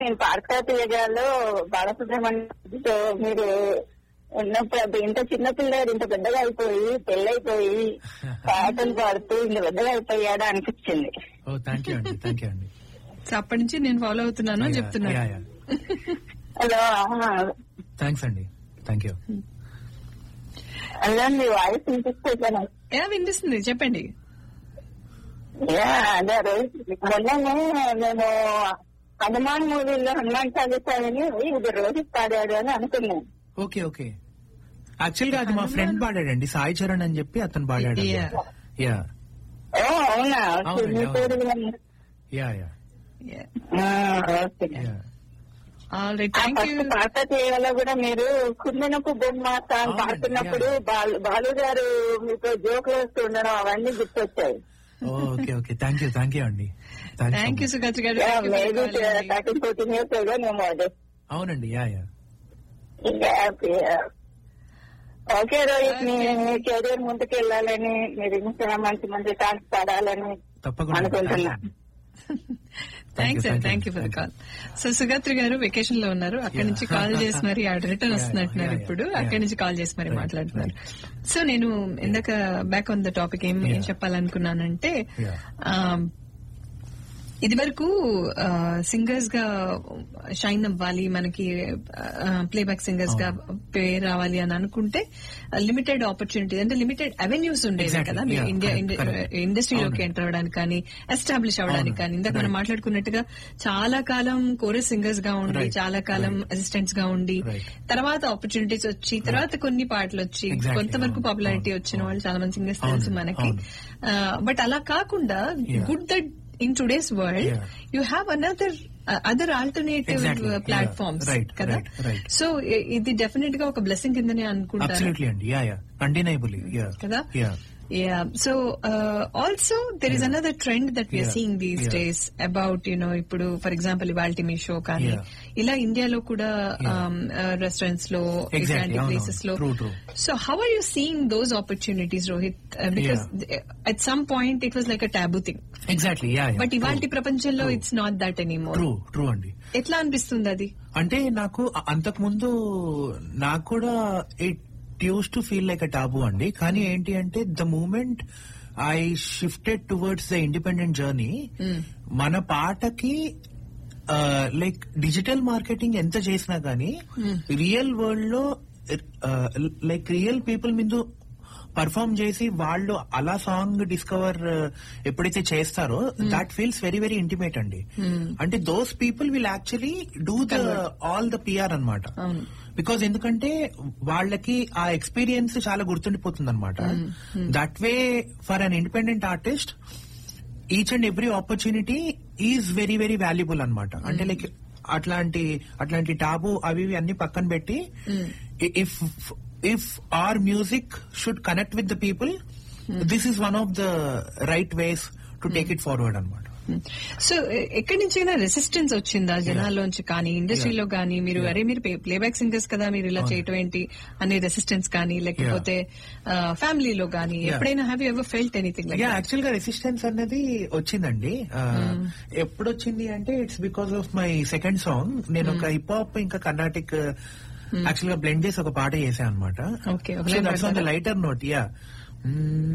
నేను పార్కాతీయగాలో బాలసుబ్రహ్మణ్యంతో మీరు ఉన్నప్పుడు అది ఇంత చిన్న పిల్లాడు ఇంత పెద్దగా అయిపోయి పెళ్ళైపోయి పాటలు పాడుతూ ఇంత పెద్దగా అయిపోయాడా అనిపించింది ఓ థ్యాంక్ యూ అండి థ్యాంక్ యూ అండి సో అప్పటి నుంచి నేను ఫాలో అవుతున్నాను అని చెప్తున్నాను హలో థ్యాంక్స్ అండి థ్యాంక్ యూ అలా మీ వాయిస్ వినిపిస్తాను యా వినిపిస్తుంది చెప్పండి యా అదే రోజు మొన్ననే మేము హనుమాన్ మూవీలో హనుమాన్ చాలీసాని ఇది రోజు పాడాడు అని అనుకున్నాను ఓకే ఓకే యాక్చువల్ గా అది మా ఫ్రెండ్ పాడాడండి సాయి చరణ్ అని చెప్పి అతను పాడాడు Yeah. యా ఓ అవునా ఓకే, అవునండి, మీ అవును. పేరు విన్నాను. Yeah yeah ah, okay yeah all right ah thank you first పాట తీయాలో కూడా మీరు కుందనపు బొమ్మ సాంగ్ అవునండి, పాడుతున్నప్పుడు yeah. బాలు బాలు గారు మీతో జోకులు వేస్తూ ఉండడం అవన్నీ గుర్తొచ్చాయి okay okay thank you thank you అండి థ్యాంక్ యూ సుగత్ గారు Thank you for maybe calling. Thirteen fourteen years ఏదో మేము అదే అవునండి యా యా ఓకే రోహిత్ మీ మీ కెరీర్ ముందుకు వెళ్ళాలని మీరు ఇంకా మంచి మంచి సాంగ్స్ పాడాలని తప్పకుండా అనుకుంటున్నా thanks you, sir thank thank you, you for the thank call so Sugatri garu vacation లో ఉన్నారు అక్కడి నుంచి Yeah. కాల్ చేసి మరి ఆవిడ రిటర్న్ Yeah, వస్తున్నట్టున్నారు yeah, ఇప్పుడు yeah. అక్కడి నుంచి కాల్ చేసి మరి Right, మాట్లాడుతున్నారు సో నేను ఇందాక బ్యాక్ ఆన్ ద టాపిక్ ఏం ఏం Yeah. చెప్పాలనుకున్నానంటే Yeah. um, ఇది వరకు సింగర్స్ గా షైన్ అవ్వాలి మనకి ప్లేబ్యాక్ సింగర్స్ గా పేరు రావాలి అని అనుకుంటే లిమిటెడ్ ఆపర్చునిటీ అంటే లిమిటెడ్ అవెన్యూస్ ఉండేవి Exactly. కదా మీరు Yeah, ఇండియా correct, correct. ఇండస్ట్రీలోకి అవును. ఎంటర్ అవడానికి కానీ ఎస్టాబ్లిష్ అవడానికి అవును. కానీ ఇందాక మనం Right. మాట్లాడుకున్నట్టుగా చాలా కాలం కోరస్ సింగర్స్ గా ఉండి Right. చాలా కాలం Right. అసిస్టెంట్స్ గా ఉండి Right. తర్వాత ఆపర్చునిటీస్ వచ్చి తర్వాత కొన్ని పాటలు వచ్చి Exactly. కొంతవరకు అవును. పాపులారిటీ అవును. వచ్చిన వాళ్ళు చాలా మంది సింగర్స్ అవును. తెలుసు మనకి అవును. బట్ అలా కాకుండా Yeah. Good that in today's world Yeah. You have another other alternative Exactly. Yeah. Platforms Right, కదా right, right. సో ఇది డెఫినెట్ గా ఒక బ్లెస్సింగ్ కిందనే అనుకుంటాను అబ్సల్యూట్లీ అండి యా యా అన్డినైబుల్లీ యా కదా yeah Yeah. So uh, also there is Yeah. another trend that we are Yeah. seeing these Yeah. days about you know ఇప్పుడు for example ఇవాల్టి మీ షో కానీ Yeah. ఇలా ఇండియాలో కూడా Yeah. రెస్టారెంట్స్ లో Exactly. ఇట్లాంటి అవును, ప్లేసెస్ లో True, true. So how are you seeing those opportunities Rohit because at some point it was like a taboo thing exactly yeah but ఇవాల్టి ప్రపంచంలో it's not that anymore true true అండి ఎట్లా అనిపిస్తుంది అది అంటే నాకు అ- అంతకుముందు నాకు కూడా it used to feel like a taboo అండి కానీ ఏంటి అంటే the moment I shifted towards the independent journey మన పాటకి లైక్ డిజిటల్ మార్కెటింగ్ ఎంత చేసినా గానీ రియల్ వరల్డ్ లో లైక్ రియల్ పీపుల్ మీద పర్ఫామ్ చేసి వాళ్ళు అలా సాంగ్ డిస్కవర్ ఎప్పుడైతే చేస్తారో that feels very very intimate అండి అంటే those people will actually do the all the PR అనమాట అవును. బికాజ్ ఎందుకంటే వాళ్ళకి ఆ ఎక్స్పీరియన్స్ చాలా గుర్తుండిపోతుంది అనమాట that way for an independent artist each and every opportunity is very very valuable అనమాట అంటే లైక్ అట్లాంటి అట్లాంటి టాబు అవి ఇవి అన్ని పక్కన పెట్టి if if our music should connect with the people this is one of the right ways to take it forward అనమాట సో ఎక్కడి నుంచైనా రెసిస్టెన్స్ వచ్చిందా జనాల్లోంచి కానీ ఇండస్ట్రీలో కానీ మీరు అరే మీరు ప్లేబ్యాక్ సింగర్స్ కదా మీరు ఇలా చేయటం ఏంటి అనే రెసిస్టెన్స్ కానీ లేకపోతే ఫ్యామిలీలో కానీ Yeah. ఎప్పుడైనా have you ever felt anything like yeah actual గా రెసిస్టెన్స్ అనేది వచ్చిందండి ఆ, ఎప్పుడు వచ్చింది అంటే it's because of my second song నేను ఒక హిప్ హాప్ ఇంకా కర్ణాటిక్ యాక్చువల్ గా బ్లెండ్ చేసి ఒక పాట చేశాను అనమాట Okay, ఒక line ద పాడతారా? Lighter note yeah